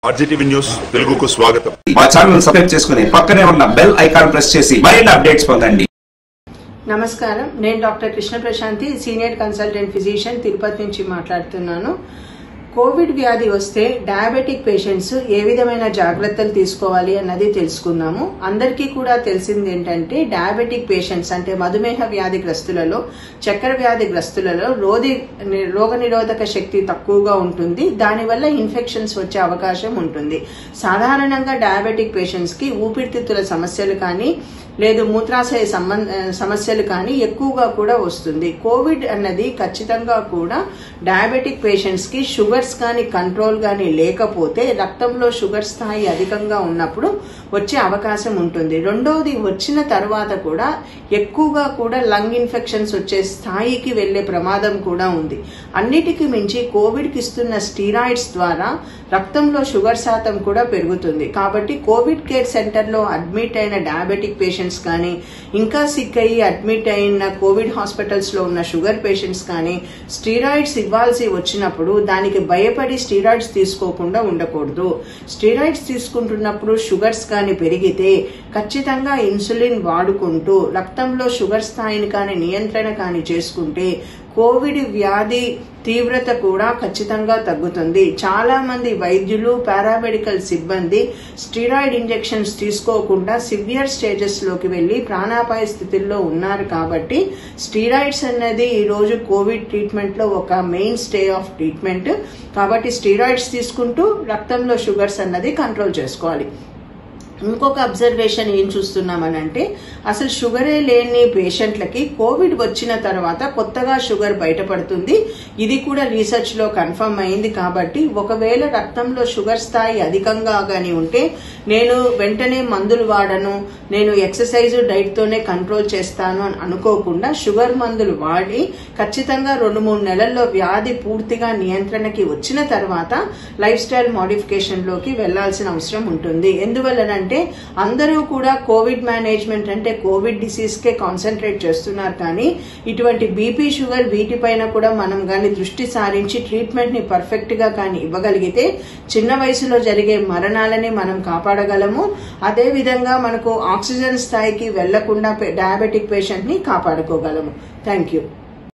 RGTV news తెలుగుకు స్వాగతం మా ఛానల్ సబ్స్క్రైబ్ చేసుకుని పక్కనే ఉన్న బెల్ ఐకాన్ ప్రెస్ చేసి మరిన్ని అప్డేట్స్ పొందండి నమస్కారం నేను doctor Krishna Prashanthi senior consultant physician Tirupati నుంచి మాట్లాడుతున్నాను కోవిడ్ వ్యాధి వస్తే డయాబెటిక్ పేషెంట్స్ ఏ విధమైన జాగ్రత్తలు తీసుకోవాలి అన్నది తెలుసుకుందాము అందరికీ కూడా తెలిసింది ఏంటంటే డయాబెటిక్ పేషెంట్స్ అంటే మధుమేహ వ్యాధిగ్రస్తులలో చక్కెర వ్యాధిగ్రస్తులలో రోది రోగనిరోధక శక్తి తక్కువగా ఉంటుంది దానివల్ల ఇన్ఫెక్షన్స్ వచ్చే అవకాశం ఉంటుంది సాధారణంగా డయాబెటిక్ పేషెంట్స్ కి ఊపిరితిత్తుల సమస్యలు కానీ లేదు మూత్రాశయ సంబంధ సమస్యలు కానీ ఎక్కువగా కూడా వస్తుంది కోవిడ్ అన్నది ఖచ్చితంగా కూడా డయాబెటిక్ పేషెంట్స్ కి షుగర్స్ కానీ కంట్రోల్ కానీ లేకపోతే రక్తంలో షుగర్ స్థాయి అధికంగా ఉన్నప్పుడు వచ్చే అవకాశం ఉంటుంది రెండవది వచ్చిన తర్వాత కూడా ఎక్కువగా కూడా లంగ్ ఇన్ఫెక్షన్స్ వచ్చే స్థాయికి వెళ్లే ప్రమాదం కూడా ఉంది అన్నిటికీ మించి కోవిడ్కి ఇస్తున్న స్టీరాయిడ్స్ ద్వారా రక్తంలో షుగర్ శాతం కూడా పెరుగుతుంది కాబట్టి కోవిడ్ కేర్ సెంటర్లో అడ్మిట్ అయిన డయాబెటిక్ పేషెంట్స్ కానీ ఇంకా సిక్ అయ్యి అడ్మిట్ అయిన కోవిడ్ హాస్పిటల్స్లో ఉన్న షుగర్ పేషెంట్స్ కానీ స్టీరాయిడ్స్ ఇవ్వాల్సి వచ్చినప్పుడు దానికి భయపడి స్టీరాయిడ్స్ తీసుకోకుండా ఉండకూడదు స్టీరాయిడ్స్ తీసుకుంటున్నప్పుడు షుగర్స్ కానీ పెరిగితే ఖచ్చితంగా ఇన్సులిన్ వాడుకుంటూ రక్తంలో షుగర్ స్థాయిని కానీ నియంత్రణ కానీ చేసుకుంటే కోవిడ్ వ్యాధి తీవ్రత కూడా ఖచ్చితంగా తగ్గుతుంది చాలా మంది వైద్యులు పారామెడికల్ సిబ్బంది స్టీరాయిడ్ ఇంజెక్షన్స్ తీసుకోకుండా సివియర్ స్టేజెస్ లోకి వెళ్లి ప్రాణాపాయ స్థితిలో ఉన్నారు కాబట్టి స్టీరాయిడ్స్ అన్నది ఈ రోజు కోవిడ్ ట్రీట్మెంట్ లో ఒక మెయిన్ స్టే ఆఫ్ ట్రీట్మెంట్ కాబట్టి స్టీరాయిడ్స్ తీసుకుంటూ రక్తంలో షుగర్స్ అన్నది కంట్రోల్ చేసుకోవాలి ఇంకొక అబ్జర్వేషన్ ఏం చూస్తున్నామనంటే అసలు షుగరే లేని పేషెంట్లకి కోవిడ్ వచ్చిన తర్వాత కొత్తగా షుగర్ బయటపడుతుంది ఇది కూడా రీసెర్చ్ లో కన్ఫర్మ్ అయింది కాబట్టి ఒకవేళ రక్తంలో షుగర్ స్థాయి అధికంగా గాని ఉంటే నేను వెంటనే మందులు వాడను నేను ఎక్సర్సైజ్ డైట్ తోనే కంట్రోల్ చేస్తాను అని అనుకోకుండా షుగర్ మందులు వాడి ఖచ్చితంగా రెండు మూడు నెలల్లో వ్యాధి పూర్తిగా నియంత్రణకి వచ్చిన తర్వాత లైఫ్ స్టైల్ మోడిఫికేషన్ లోకి వెళ్లాల్సిన అవసరం ఉంటుంది ఎందువల్లనంటే అంటే అందరూ కూడా కోవిడ్ మేనేజ్మెంట్ అంటే కోవిడ్ డిసీజ్ కే కాన్సన్ట్రేట్ చేస్తున్నారు కానీ ఇటువంటి బీపీ షుగర్ వీటిపైన కూడా మనం కానీ దృష్టి సారించి ట్రీట్మెంట్ ని పర్ఫెక్ట్ గా కానీ ఇవ్వగలిగితే చిన్న వయసులో జరిగే మరణాలని మనం కాపాడగలము అదే విధంగా మనకు ఆక్సిజన్ స్థాయికి వెళ్లకుండా డయాబెటిక్ పేషెంట్ ని కాపాడుకోగలము థ్యాంక్ యూ